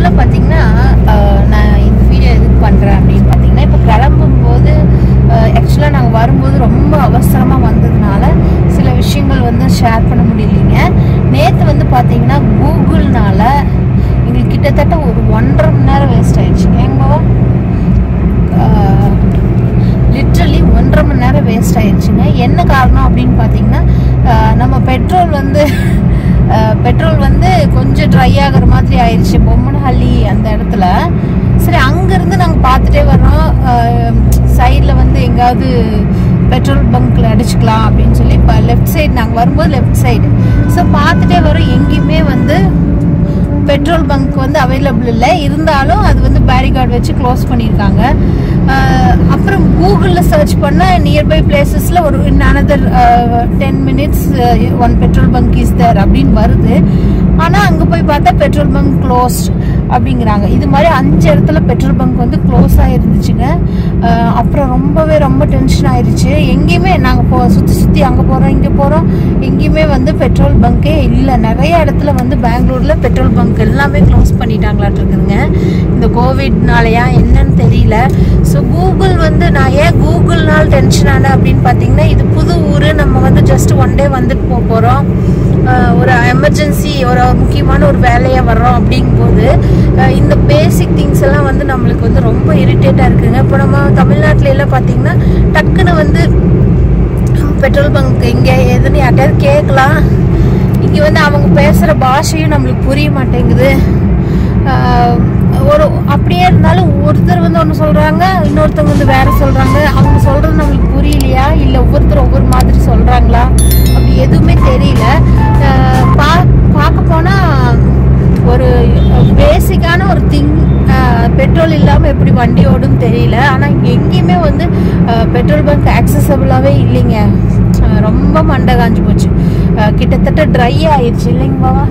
ஆக்சுவலாக பார்த்தீங்கன்னா அஹ், நான் இந்த வீடியோ எதுக்கு பண்ணுறேன் அப்படின்னு பார்த்தீங்கன்னா இப்போ கிளம்பும்போது ஆக்சுவலாக நாங்கள் வரும்போது ரொம்ப அவசரமாக வந்ததுனால சில விஷயங்கள் வந்து ஷேர் பண்ண முடியலைங்க நேற்று வந்து பார்த்தீங்கன்னா கூகுள்னால எங்களுக்கு கிட்டத்தட்ட ஒரு ஒன்றரை மணி நேரம் வேஸ்ட் ஆயிடுச்சு எங்கோ லிட்ரலி ஒன்றரை மணி நேரம் வேஸ்ட் ஆயிடுச்சுங்க என்ன காரணம் அப்படின்னு பார்த்தீங்கன்னா அஹ், நம்ம பெட்ரோல் வந்து பெட்ரோல் வந்து கொஞ்சம் ட்ரை ஆகுற மாதிரி ஆயிடுச்சு பொம்மனஹள்ளி அந்த இடத்துல சரி அங்கேருந்து நாங்கள் பார்த்துட்டே வர்றோம் சைடில் வந்து எங்காவது பெட்ரோல் பங்க்கில் அடிச்சுக்கலாம் அப்படின்னு சொல்லி இப்போ லெஃப்ட் சைடு நாங்கள் வரும்போது லெஃப்ட் சைடு ஸோ பார்த்துட்டே வரோம் எங்கேயுமே வந்து பெட்ரோல் பங்க் வந்து அவைலபிள் இல்லை இருந்தாலும் அது வந்து பேரிகார்டு வச்சு க்ளோஸ் பண்ணியிருக்காங்க அஹ் அப்புறம் கூகுளில் சர்ச் பண்ண நியர்பை பிளேசஸில் ஒரு in another ten minutes one petrol bunk is there அப்படின்னு வருது ஆனால் அங்கே போய் பார்த்தா பெட்ரோல் பங்க் க்ளோஸ்ட் அப்படிங்கிறாங்க இது மாதிரி அஞ்சு இடத்துல பெட்ரோல் பங்க் வந்து க்ளோஸ் ஆயிருந்துச்சுங்க அஹ் அப்புறம் ரொம்பவே ரொம்ப டென்ஷன் ஆயிருச்சு எங்கேயுமே நாங்கள் போ சுற்றி சுற்றி அங்கே போகிறோம் இங்கே போகிறோம் எங்கேயுமே வந்து பெட்ரோல் பங்கே இல்லை நிறைய இடத்துல வந்து பெங்களூரில் பெட்ரோல் பங்க் எல்லாமே க்ளோஸ் பண்ணிட்டாங்களாட்டு இருக்குதுங்க இந்த கோவிட்னாலயா என்னன்னு தெரியல ஸோ கூகுள் வந்து நான் ஏன் கூகுள்னால் டென்ஷன் ஆனேன் அப்படின்னு பார்த்தீங்கன்னா இது புது ஊர் நம்ம வந்து ஜஸ்ட் ஒன் டே வந்துட்டு போக போகிறோம் ஒரு எமர்ஜென்சி ஒரு முக்கியமான ஒரு வேலையாக வர்றோம் அப்படிங்கும்போது அஹ் இந்த பேசிக் திங்ஸ் எல்லாம் வந்து நம்மளுக்கு வந்து ரொம்ப இரிட்டேட்டாக இருக்குங்க இப்போ நம்ம தமிழ்நாட்டுல எல்லாம் பார்த்தீங்கன்னா டக்குன்னு வந்து பெட்ரோல் பங்க் இங்கே எதுன்னு யார்ட்டையாவது கேட்கலாம் இங்கே வந்து அவங்க பேசுகிற பாஷையும் நம்மளுக்கு புரிய மாட்டேங்குது ஆஹ் ஒரு அப்படியே இருந்தாலும் ஒருத்தர் வந்து ஒன்று சொல்கிறாங்க இன்னொருத்தவங்க வந்து வேற சொல்கிறாங்க அவங்க சொல்கிறது நம்மளுக்கு புரியலையா இல்லை ஒவ்வொருத்தர் ஒவ்வொரு மாதிரி சொல்கிறாங்களா அப்படி எதுவுமே தெரியல ஆஹ் பா பார்க்க போனால் ஒரு பேசிக்கான ஒரு திங் பெட்ரோல் இல்லாமல் எப்படி வண்டி ஓடும் தெரியல ஆனால் எங்கேயுமே வந்து பெட்ரோல் பங்க் ஆக்சசபிளாகவே இல்லைங்க அஹ் ரொம்ப மண்டை காஞ்சு போச்சு அஹ் கிட்டத்தட்ட ட்ரை ஆயிடுச்சு இல்லைங்க பாவா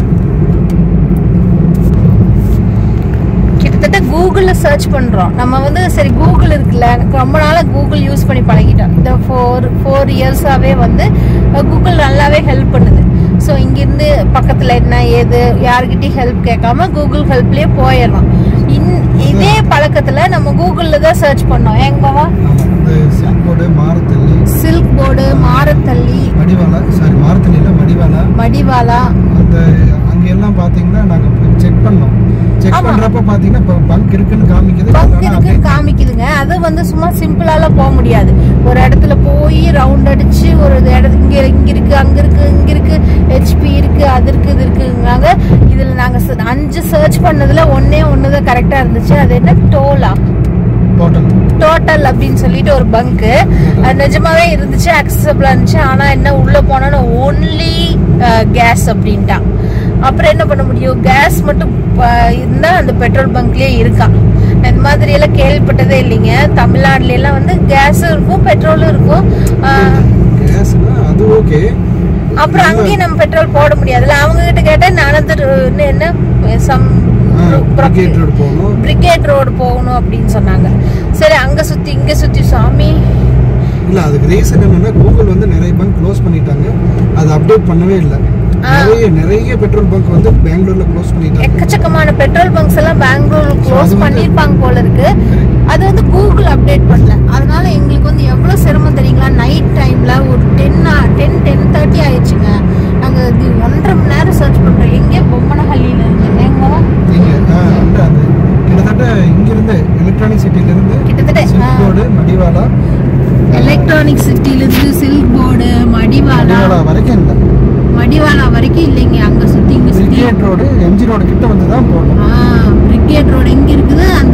கிட்டத்தட்ட கூகுளில் சர்ச் பண்ணுறோம் நம்ம வந்து சரி கூகுள் இருக்குல்ல எனக்கு ரொம்ப நாளாக கூகுள் யூஸ் பண்ணி பழகிட்டோம் இந்த ஃபோர் ஃபோர் இயர்ஸாகவே வந்து கூகுள் நல்லாவே ஹெல்ப் பண்ணுது ஸோ இங்கேருந்து பக்கத்தில் என்ன ஏது யார்கிட்டயும் ஹெல்ப் கேட்காம கூகுள் ஹெல்ப்லேயே போயிடலாம் இன் இதே பழக்கத்தில் நம்ம கூகுளில் தான் சர்ச் பண்ணோம் ஏங்க பாவா ஆமா. இந்த silk board Marathahalli silk board Marathahalli Madiwala sorry மாரத்தள்ளியில் மடிவாலா மடிவாலா அந்த அங்க எல்லாம் பாத்தீங்கன்னா நாங்க செக் பண்ணோம் செக் ஆமா. பண்றப்ப பாத்தீங்கன்னா இப்ப பங்க் இருக்குன்னு காமிக்குது பங்க் ஆனா இருக்கு அப்படியே காமிக்குதுங்க அது வந்து சும்மா சிம்பிளாலாம் போக முடியாது ஒரு இடத்துல போய் ரவுண்ட் அடிச்சு ஒரு இடத்து இங்க இங்க இருக்கு அங்க இருக்கு இங்க இருக்கு ஹெச்பி இருக்கு அது இருக்கு இது இருக்குங்காங்க இதுல நாங்க ச- அஞ்சு சர்ச் பண்ணதுல ஒன்னே ஒண்ணுதான் கரெக்டா இருந்துச்சு அது என்ன டோலா டோட்டல் டோட்டல் அப்படின்னு சொல்லிட்டு ஒரு பங்க்கு அது நிஜமாவே இருந்துச்சு அக்சசபிளா இருந்துச்சு ஆனா என்ன உள்ள போனோன்னு ஒன்லி கேஸ் அப்படின்ட்டான் அப்புறம் என்ன பண்ண முடியும் கேஸ் மட்டும் ப- இருந்தா அந்த பெட்ரோல் பங்க்லயே இருக்கான் நான் இந்த மாதிரி எல்லாம் கேள்விப்பட்டதே இல்லைங்க தமிழ்நாட்டுல எல்லாம் வந்து கேஸும் இருக்கும் பெட்ரோலும் இருக்கும் ஆஹ், கேஸ்னா அது ஓகே அப்புறம் அங்கேயும் நம்ம பெட்ரோல் போட முடியாதுல்ல அவங்க கிட்ட கேட்டா நானந்தர் என்ன சம் பிரிகேட் ரோடு போகணும் பிரிகேட் ரோடு போகணும் அப்படின்னு சொன்னாங்க சரி அங்க சுத்தி இங்க சுத்தி சாமி இல்ல அதுக்கு ரீசன் என்னன்னா கூகுள் வந்து நிறைய பங்க் க்ளோஸ் பண்ணிட்டாங்க அது அப்டேட் பண்ணவே இல்லை ஆ. நிறைய நிறைய பெட்ரோல் பங்க் வந்து பெங்களூர்ல க்ளோஸ் பண்ணிட்டாங்க எக்கச்சக்கமான பெட்ரோல் பங்க்ஸ் எல்லாம் பெங்களூர் அது க்ளோஸ் வந்து- பண்ணிருப்பாங்க போல இருக்கு அது வந்து கூகுள் அப்டேட் பண்ணல அதனால எங்களுக்கு வந்து எவ்வளவு சிரமம் தெரியுங்களா நைட் டைம்ல ஒரு டென் டென் டென் தேர்ட்டி ஆயிடுச்சுங்க நாங்க இது ஒன்றரை மணி நேரம் சர்ச் பண்றோம் எங்கே பொம்மனஹள்ளியில இருந்து எங்க நீங்க ஆ, அந்த அந்த கிட்டத்தட்ட இங்கிருந்து எலக்ட்ரானிக் சிட்டில இருந்து கிட்டத்தட்ட சில்க் போர்டு மடிவாலா எலக்ட்ரானிக் சிட்டில இருந்து சில்க் போர்டு மடிவாலா மடிவாலா வரைக்கும் இல்லை மடிவாலா வரைக்கும் இல்லைங்க அங்க சுத்தி இங்க சுத்தி பிரிகேட் ரோடு எம்ஜி ரோடு கிட்ட வந்து தான் போகணும் பிரிகேட் ரோடு எங்க இருக்குது அந்த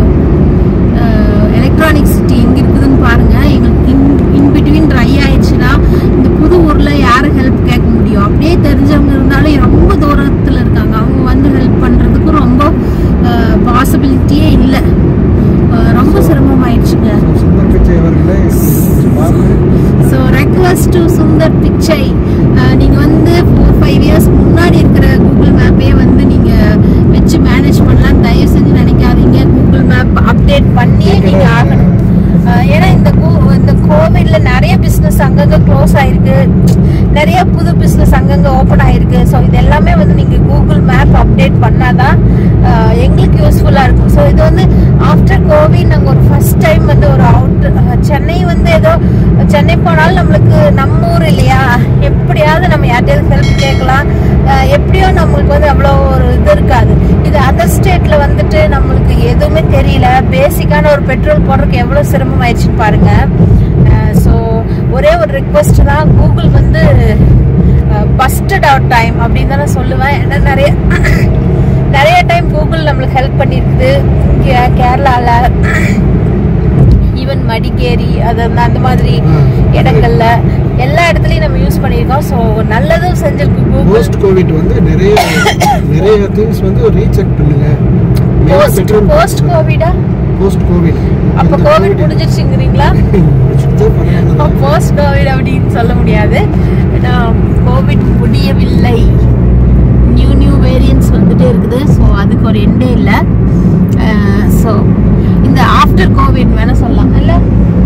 எலக்ட்ரானிக் சிட்டி எங்க இருக்குதுன்னு பாருங்க எங்களுக்கு இன் இன் பிட்வீன் ட்ரை ஆயிடுச்சுன்னா இந்த புது ஊர்ல யாரை ஹெல்ப் கேட்க முடியும் அப்படியே தெரிஞ்சவங்க இருந்தாலும் ரொம்ப தூரத்துல இருக்காங்க அவங்க வந்து ஹெல்ப் பண்றதுக்கும் ரொம்ப பாசிபிலிட்டியே இல்லை ரொம்ப சிரமம் ஆயிடுச்சுங்க சுந்தர் பிச்சை அவர்களே கொஞ்சம் பார்த்து ஸோ ரெக்வஸ்ட் டு சுந்தர் பிச்சை நீங்கள் வந்து ஃபோர் ஃபைவ் இயர்ஸ் முன்னாடி இருக்கிற கூகுள் மேப்பே வந்து நீங்கள் வச்சு மேனேஜ் பண்ணலாம் தயவு செஞ்சு நினைக்காதீங்க கூகுள் மேப் அப்டேட் பண்ணி நீங்கள் ஆகணும் அஹ் ஏன்னா இந்த கூ இந்த கோவிட்ல நிறைய பிஸ்னஸ் அங்கங்கே க்ளோஸ் ஆயிருக்கு நிறைய புது பிஸ்னஸ் அங்கங்க ஓப்பன் ஆயிருக்கு ஸோ இது எல்லாமே வந்து நீங்க கூகுள் மேப் அப்டேட் பண்ணாதான் அஹ், எங்களுக்கு யூஸ்ஃபுல்லா இருக்கும் ஸோ இது வந்து ஆஃப்டர் கோவிட் நாங்கள் ஒரு ஃபர்ஸ்ட் டைம் வந்து ஒரு அவுட் சென்னை வந்து ஏதோ சென்னை போனாலும் நம்மளுக்கு நம்ம ஊர் இல்லையா எப்படியாவது நம்ம யார்ட்டையாவது ஹெல்ப் கேட்கலாம் அஹ், எப்படியோ நம்மளுக்கு வந்து அவ்வளோ ஒரு இது இருக்காது இது அதர் ஸ்டேட்ல வந்துட்டு நம்மளுக்கு எதுவுமே தெரியல பேசிக்கான ஒரு பெட்ரோல் போடுறதுக்கு எவ்வளோ சிரமம் ஆயிடுச்சுன்னு பாருங்க ஸோ ஒரே ஒரு ரிக்வஸ்ட் தான் கூகுள் வந்து பஸ்டட் அவுட் டைம் அப்படின்னு தான் நான் சொல்லுவேன் ஏன்னா நிறைய நிறைய டைம் கூகுள் நம்மளுக்கு ஹெல்ப் பண்ணியிருக்குது இங்கே கேரளாவில் ஈவன் மடிக்கேரி அது அந்த- அந்த மாதிரி இடங்கள்ல எல்லா இடத்துலையும் நம்ம யூஸ் பண்ணியிருக்கோம் ஸோ நல்லதும் செஞ்சிருக்கு கூகுள் போஸ்ட் கோவிட் வந்து நிறைய நிறைய திங்ஸ் வந்து ரீசெக் பண்ணுங்க போஸ்ட் போஸ்ட் கோவிடா போஸ்ட் கோவிட் அப்ப கோவிட் முடிஞ்சிருச்சுங்கிறீங்களா போஸ்ட் கோவிட் அப்படின்னு சொல்ல முடியாது ஏன்னா கோவிட் முடியவில்லை நியூ நியூ வேரியன்ட்ஸ் வந்துட்டே இருக்குது ஸோ அதுக்கு ஒரு எண்டே இல்லை ஸோ இந்த ஆஃப்டர் கோவிட் வேணா சொல்லலாம் இல்லை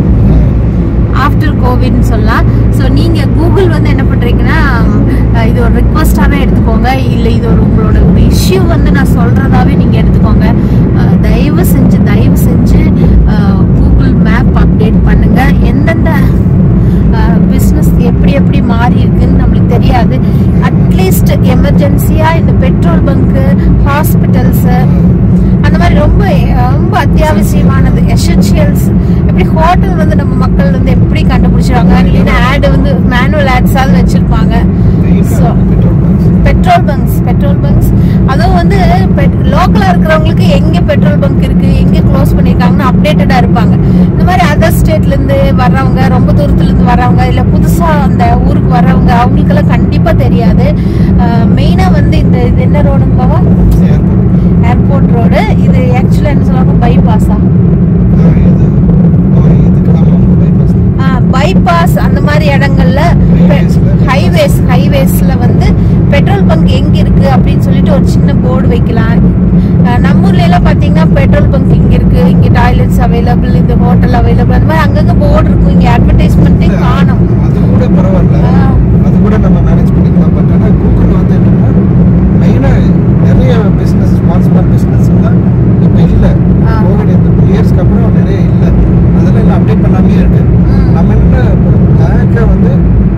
ஆஃப்டர் கோவிட்னு சொல்லலாம் ஸோ நீங்கள் கூகுள் வந்து என்ன பண்ணுறீங்கன்னா அஹ், இது ஒரு ரிக்வஸ்டாகவே எடுத்துக்கோங்க இல்லை இது ஒரு உங்களோட ஒரு இஷ்யூ வந்து நான் சொல்கிறதாவே நீங்கள் எடுத்துக்கோங்க அஹ், தயவு செஞ்சு தயவு செஞ்சு கூகுள் மேப் அப்டேட் பண்ணுங்கள் எந்தெந்த பிஸ்னஸ் எப்படி எப்படி மாறி இருக்குன்னு நம்மளுக்கு தெரியாது அட்லீஸ்ட் எமர்ஜென்சியாக இந்த பெட்ரோல் பங்க்கு ஹாஸ்பிட்டல்ஸு அந்த மாதிரி ரொம்ப ரொம்ப அத்தியாவசியமானது எசென்ஷியல்ஸ் எப்படி ஹோட்டல் வந்து நம்ம மக்கள் வந்து எப்படி கண்டுபிடிச்சிருவாங்க இல்லைன்னா ஆடு வந்து மேனுவல் ஆட்ஸாவது வச்சிருப்பாங்க So, petrol bunks petrol bunks அதுவும் வந்து லோக்கலா இருக்கிறவங்களுக்கு எங்க பெட்ரோல் பங்க் இருக்கு எங்க க்ளோஸ் பண்ணிருக்காங்கன்னு அப்டேட்டடா இருப்பாங்க இந்த மாதிரி அதர் ஸ்டேட்ல இருந்து வர்றவங்க ரொம்ப தூரத்துல இருந்து வர்றவங்க இல்ல புதுசா அந்த ஊருக்கு வர்றவங்க அவங்களுக்கெல்லாம் கண்டிப்பா தெரியாது மெயினா வந்து இந்த இது என்ன ரோடுங்க பாவா ஏர்போர்ட் ரோடு இது ஆக்சுவலா என்ன சொல்லுவாங்க பைபாஸா பைபாஸ் அந்த மாதிரி இடங்கள்ல Highwaysல. ஹைவேஸ் ஹைவேஸ்ல வந்து பெட்ரோல் பங்க் எங்க இருக்கு அப்படின்னு சொல்லிட்டு ஒரு சின்ன போர்டு வைக்கலாம் அஹ் நம்ம ஊர்ல எல்லாம் பாத்தீங்கன்னா பெட்ரோல் பங்க் இங்க இருக்கு இங்க டாய்லெட்ஸ் அவைலபிள் இந்த ஹோட்டல் அவைலபிள் அந்த மாதிரி அங்கங்க போர்டு இருக்கும் இங்க அட்வர்டைஸ்மெண்ட்டே காணும் அது கூட பரவாயில்ல ஆ. அது கூட நம்ம மேனேஜ் பண்ணிக்கலாம் பட் ஆனால் கூகுள் வந்து என்னன்னா மெயினாக நிறைய பிஸ்னஸ் ஸ்மால் ஸ்மால் பிஸ்னஸ் எல்லாம் இப்போ இல்லை ஆ. கோவிட் இந்த டூ இயர்ஸ்க்கு அப்புறம் நிறைய இல்லை அதெல்லாம் எல்லாம் அப்டேட் பண்ணாமே இருக்கு ம். நம்ம என்ன பேங்கை வந்து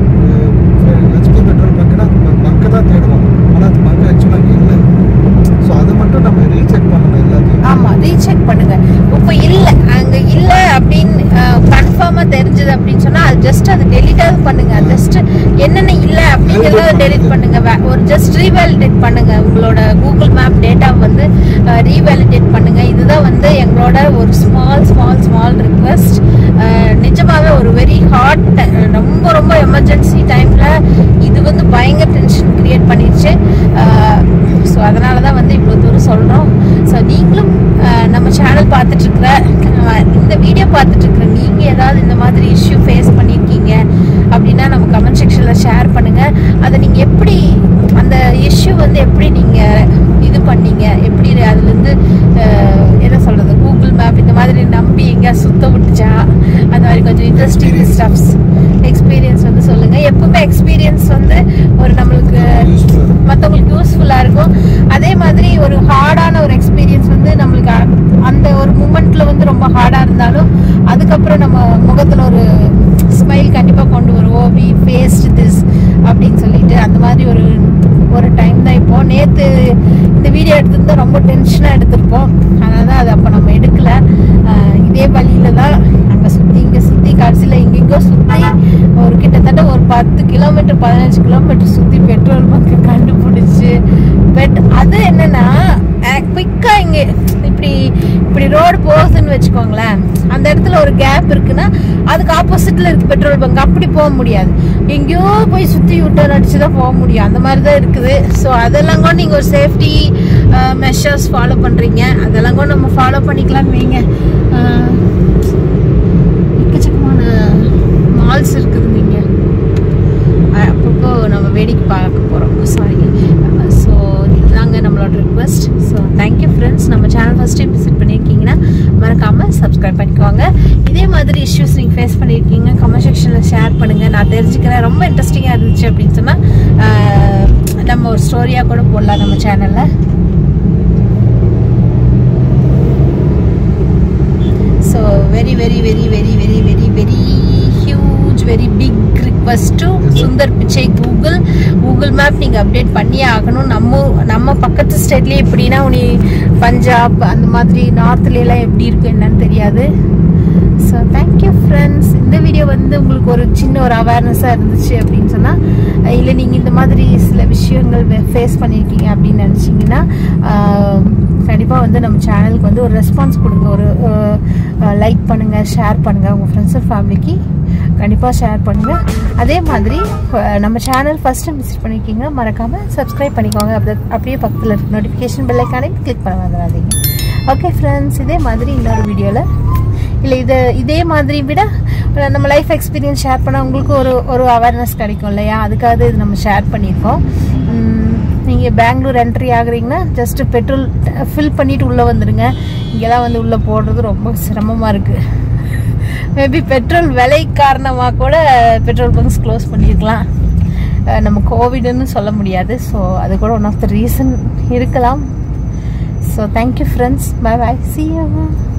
ஹெச்பி பெட்ரோல் பங்க்னா பங்க்கை தான் தேடுவோம் ஆனால் அது பங்க் ஆக்சுவலாக இல்லை ஸோ அது மட்டும் நம்ம ரீசெக் பண்ணணும் எல்லாத்தையும் ஆமா ரீசெக் பண்ணுங்க இப்ப இல்ல அங்க இல்ல அப்படின்னு கன்ஃபார்மா தெரிஞ்சது அப்படின்னு சொன்னா அது ஜஸ்ட் அது டெலிட்டாவது பண்ணுங்க ஜஸ்ட் என்னென்ன இல்ல அப்படிங்கறத டெலிட் பண்ணுங்க வே- ஒரு ஜஸ்ட் ரீவேலிடேட் பண்ணுங்க உங்களோட கூகுள் மேப் டேட்டா வந்து ரீவேலிடேட் பண்ணுங்க இதுதான் வந்து எங்களோட ஒரு ஸ்மால் ஸ்மால் ஸ்மால் ரிக்வெஸ்ட் நிஜமாவே ஒரு வெரி ஹாட் ரொம்ப ரொம்ப எமர்ஜென்சி டைம்ல இது வந்து பயங்கர டென்ஷன் கிரியேட் பண்ணிடுச்சு ஸோ அதனால தான் வந்து இவ்வளோ தூரம் சொல்கிறோம் ஸோ நீங்களும் அஹ், நம்ம சேனல் பார்த்துட்டு இருக்கிற அஹ், இந்த வீடியோ பார்த்துட்டு இருக்கிற நீங்கள் ஏதாவது இந்த மாதிரி இஷ்யூ ஃபேஸ் பண்ணியிருக்கீங்க அப்படின்னா நம்ம கமெண்ட் செக்ஷனில் ஷேர் பண்ணுங்கள் அதை நீங்கள் எப்படி அந்த இஷ்யூ வந்து எப்படி நீங்கள் இது பண்ணீங்க எப்படி அதுலேருந்து என்ன சொல்கிறது கூகுள் மேப் இந்த மாதிரி நம்பி எங்கேயா சுத்த விட்டுச்சா அந்த மாதிரி கொஞ்சம் இன்ட்ரெஸ்டிங் Experience. ஸ்டப்ஸ் எக்ஸ்பீரியன்ஸ் வந்து சொல்லுங்கள் எப்பவுமே எக்ஸ்பீரியன்ஸ் வந்து ஒரு நம்மளுக்கு யூஸ்ஃபுல்லாக இருக்கும் மற்றவங்களுக்கு யூஸ்ஃபுல்லாக இருக்கும் அதே மாதிரி ஒரு ஹார்டான ஒரு எக்ஸ்பீரியன்ஸ் வந்து நம்மளுக்கு அ- அந்த ஒரு மூமெண்ட்ல வந்து ரொம்ப ஹார்டாக இருந்தாலும் அதுக்கப்புறம் நம்ம முகத்தில் ஒரு ஸ்மைல் கண்டிப்பாக கொண்டு வருவோம் வி ஃபேஸ்ட் திஸ் அப்படின்னு சொல்லிட்டு அந்த மாதிரி ஒரு ஒரு டைம் தான் இப்போ நேற்று இந்த வீடியோ எடுத்திருந்தா ரொம்ப டென்ஷனாக எடுத்திருப்போம் அதனால தான் அது அப்போ நம்ம எடுக்கல அஹ் இதே வழியில தான் அங்கே சுற்றி இங்கே சுற்றி கடைசியில் எங்கெங்கோ சுற்றி ஒரு கிட்டத்தட்ட ஒரு பத்து கிலோமீட்டர் பதினஞ்சு கிலோமீட்டர் சுற்றி பெட்ரோல் பங்க் கண்டுபிடிச்சு பெட் அது என்னன்னா குயிக்காக இங்கே இப்படி இப்படி ரோடு போகுதுன்னு வச்சுக்கோங்களேன் அந்த இடத்துல ஒரு கேப் இருக்குன்னா அதுக்கு ஆப்போசிட்ல இருக்கு பெட்ரோல் பங்க் அப்படி போக முடியாது எங்கேயோ போய் சுற்றி யூட்டர்ன் அடிச்சு தான் போக முடியும் அந்த மாதிரி தான் இருக்குது ஸோ அதெல்லாம் கூட நீங்கள் ஒரு சேஃப்டி மெஷர்ஸ் ஃபாலோ பண்ணுறீங்க அதெல்லாம் கூட நம்ம ஃபாலோ பண்ணிக்கலாம்னு வைங்க அஹ், எக்கச்சக்கமான மால்ஸ் இருக்குதுங்க இங்கே அப்பப்போ நம்ம வேடிக்கை பார்க்க போகிறோம் சாரி ஸோ இதுதாங்க நம்மளோட ரிக்வெஸ்ட் ஸோ தேங்க்யூ ஃப்ரெண்ட்ஸ் நம்ம சேனல் ஃபர்ஸ்ட் டைம் விசிட் பண்ணியிருக்கீங்கன்னா மறக்காமல் சப்ஸ்கிரைப் பண்ணிக்கோங்க இதே மாதிரி இஷ்யூஸ் நீங்கள் ஃபேஸ் பண்ணியிருக்கீங்க கமெண்ட் செக்ஷனில் ஷேர் பண்ணுங்கள் நான் தெரிஞ்சுக்கிறேன் ரொம்ப இன்ட்ரெஸ்டிங்காக இருந்துச்சு அப்படின்னு சொன்னால் நம்ம ஒரு ஸ்டோரியாக கூட போடலாம் நம்ம சேனலில் so very very very very very very very huge very big request to Sundar Pichai Google Google map நீங்கள் அப்டேட் பண்ணியே ஆகணும் நம்ம நம்ம பக்கத்து ஸ்டேட்லேயே எப்படின்னா உனி பஞ்சாப் அந்த மாதிரி நார்த்லாம் எப்படி இருக்கும் என்னன்னு தெரியாது ஸோ தேங்க்யூ ஃப்ரெண்ட்ஸ் இந்த வீடியோ வந்து உங்களுக்கு ஒரு சின்ன ஒரு அவேர்னஸாக இருந்துச்சு அப்படின்னு சொன்னால் இல்லை நீங்கள் இந்த மாதிரி சில விஷயங்கள் ஃபேஸ் பண்ணியிருக்கீங்க அப்படின்னு நினச்சிங்கன்னா கண்டிப்பாக வந்து நம்ம சேனலுக்கு வந்து ஒரு ரெஸ்பான்ஸ் கொடுங்க ஒரு லைக் பண்ணுங்கள் ஷேர் பண்ணுங்கள் உங்கள் ஃப்ரெண்ட்ஸ் அண்ட் ஃபேமிலிக்கு கண்டிப்பாக ஷேர் பண்ணுங்கள் அதே மாதிரி அஹ், நம்ம சேனல் ஃபஸ்ட் டைம் விசிட் பண்ணியிருக்கீங்க மறக்காமல் சப்ஸ்கிரைப் பண்ணிக்கோங்க அப்படி அப்படியே பக்கத்தில் இருக்க நோட்டிஃபிகேஷன் பெல்லைக்கானே கிளிக் பண்ண வந்துடாதீங்க ஓகே ஃப்ரெண்ட்ஸ் இதே மாதிரி இன்னொரு வீடியோவில் இல்லை இது இதே மாதிரி விட அஹ், நம்ம லைஃப் எக்ஸ்பீரியன்ஸ் ஷேர் பண்ணால் உங்களுக்கு ஒரு ஒரு அவேர்னஸ் கிடைக்கும் இல்லையா அதுக்காக இது நம்ம ஷேர் பண்ணியிருக்கோம் நீங்கள் பெங்களூர் என்ட்ரி ஆகுறீங்கன்னா ஜஸ்ட் பெட்ரோல் ஃபில் பண்ணிட்டு உள்ளே வந்துடுங்க இங்கெல்லாம் வந்து உள்ளே போடுறது ரொம்ப சிரமமாக இருக்குது மேபி பெட்ரோல் விலை காரணமாக கூட பெட்ரோல் பங்க்ஸ் க்ளோஸ் பண்ணியிருக்கலாம் அஹ், நம்ம கோவிடுன்னு சொல்ல முடியாது ஸோ அது கூட ஒன் ஆஃப் த ரீசன் இருக்கலாம் so thank you friends bye bye see you